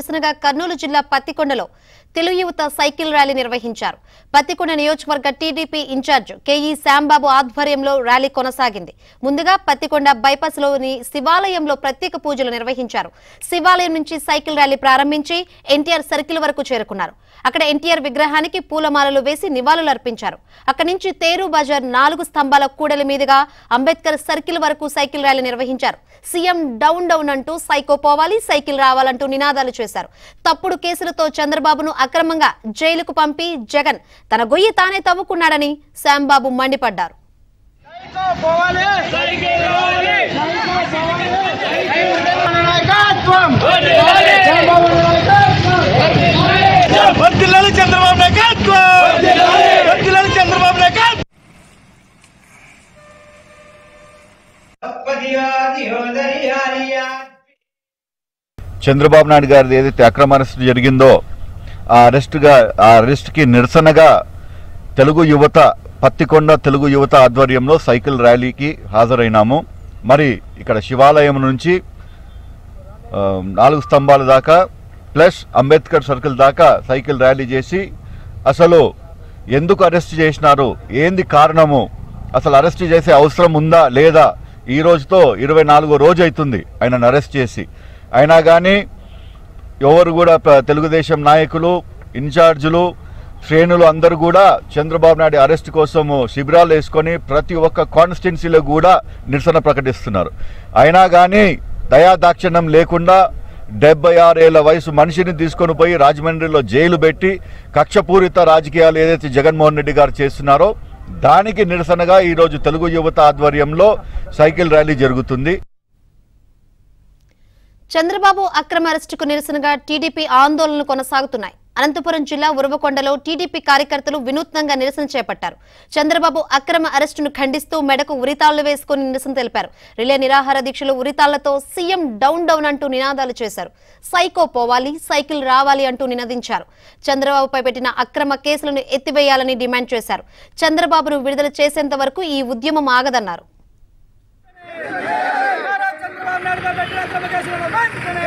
నిరసనగా కర్నూలు జిల్లా పత్తికొండలో తెలుగు యువత సైకిల్ ర్యాలీ నిర్వహించారు పత్తికొండ నియోజకవర్గ టీడీపీ ఇన్ఛార్జ్ కేఈ శ్యాంబాబు ఆధ్వర్యంలో ర్యాలీ కొనసాగింది ముందుగా పత్తికొండ బైపాస్ లోని శివాలయంలో ప్రత్యేక పూజలు నిర్వహించారు శివాలయం నుంచి సైకిల్ ర్యాలీ ప్రారంభించి ఎన్టీఆర్ సర్కిల్ వరకు చేరుకున్నారు అక్కడ ఎన్టీఆర్ విగ్రహానికి పూలమాలలు వేసి నివాళులు అర్పించారు అక్కడి నుంచి తేరు బజార్ నాలుగు స్తంభాల కూడలి మీదుగా అంబేద్కర్ సర్కిల్ వరకు సైకిల్ ర్యాలీ నిర్వహించారు సీఎం డౌన్ డౌన్ అంటూ సైకో పోవాలి సైకిల్ రావాలంటూ నినాదాలు చేశారు తప్పుడు కేసులతో చంద్రబాబును అక్రమంగా జైలుకు పంపి జగన్ తన గొయ్యి తానే తవ్వుకున్నాడని శ్యాంబాబు మండిపడ్డారు పోవాలి నాయకత్వం చంద్రబాబు నాయకత్వం వర్ధిల్లాలి చంద్రబాబు నాయకత్వం వర్ధిల్లాలి చంద్రబాబు నాయకత్వం చంద్రబాబు నాయుడు గారిది ఏదైతే అక్రమ అరెస్ట్ జరిగిందో ఆ అరెస్ట్గా ఆ అరెస్ట్కి నిరసనగా తెలుగు యువత పత్తికొండ తెలుగు యువత ఆధ్వర్యంలో సైకిల్ ర్యాలీకి హాజరైనాము మరి ఇక్కడ శివాలయం నుంచి ఆ, నాలుగు స్తంభాల దాకా ప్లస్ అంబేద్కర్ సర్కిల్ దాకా సైకిల్ ర్యాలీ చేసి అసలు ఎందుకు అరెస్ట్ చేసినారు ఏంది కారణము అసలు అరెస్ట్ చేసే అవసరం ఉందా లేదా ఈ రోజుతో ఇరవై నాలుగో రోజు అవుతుంది ఆయనను అరెస్ట్ చేసి అయినా కానీ ఎవరు కూడా ప- తెలుగుదేశం నాయకులు ఇన్ఛార్జీలు శ్రేణులు అందరూ కూడా చంద్రబాబు నాయుడు అరెస్ట్ కోసము శిబిరాలు వేసుకొని ప్రతి ఒక్క కాన్స్టిట్యున్సీలో కూడా నిరసన ప్రకటిస్తున్నారు అయినా కానీ దయాదాక్షిణ్యం లేకుండా డెబ్బై ఆరేళ్ల వయసు మనిషిని తీసుకొని పోయి రాజమండ్రిలో జైలు పెట్టి కక్షపూరిత రాజకీయాలు ఏదైతే జగన్మోహన్ రెడ్డి గారు చేస్తున్నారో దానికి నిరసనగా ఈరోజు తెలుగు యువత ఆధ్వర్యంలో సైకిల్ ర్యాలీ జరుగుతుంది చంద్రబాబు అక్రమ అరెస్టుకు నిరసనగా టీడీపీ ఆందోళనలు కొనసాగుతున్నాయి అనంతపురం జిల్లా ఉరవకొండలో టీడీపీ కార్యకర్తలు వినూత్నంగా నిరసన చేపట్టారు చంద్రబాబు అక్రమ అరెస్టును ఖండిస్తూ మెడకు ఉరితాళ్లు వేసుకుని నిరసన తెలిపారు రిలే నిరాహార దీక్షలు ఉరితాళ్లతో సీఎం డౌన్ డౌన్ అంటూ నినాదాలు చేశారు సైకో పోవాలి సైకిల్ రావాలి అంటూ నినదించారు చంద్రబాబుపై పెట్టిన అక్రమ కేసులను ఎత్తివేయాలని డిమాండ్ చేశారు చంద్రబాబును విడుదల చేసేంత వరకు ఈ ఉద్యమం ఆగదన్నారు చంద్రబాబు నాయుడు గారు పెట్టిన అక్రమ కేసులను వెంటనే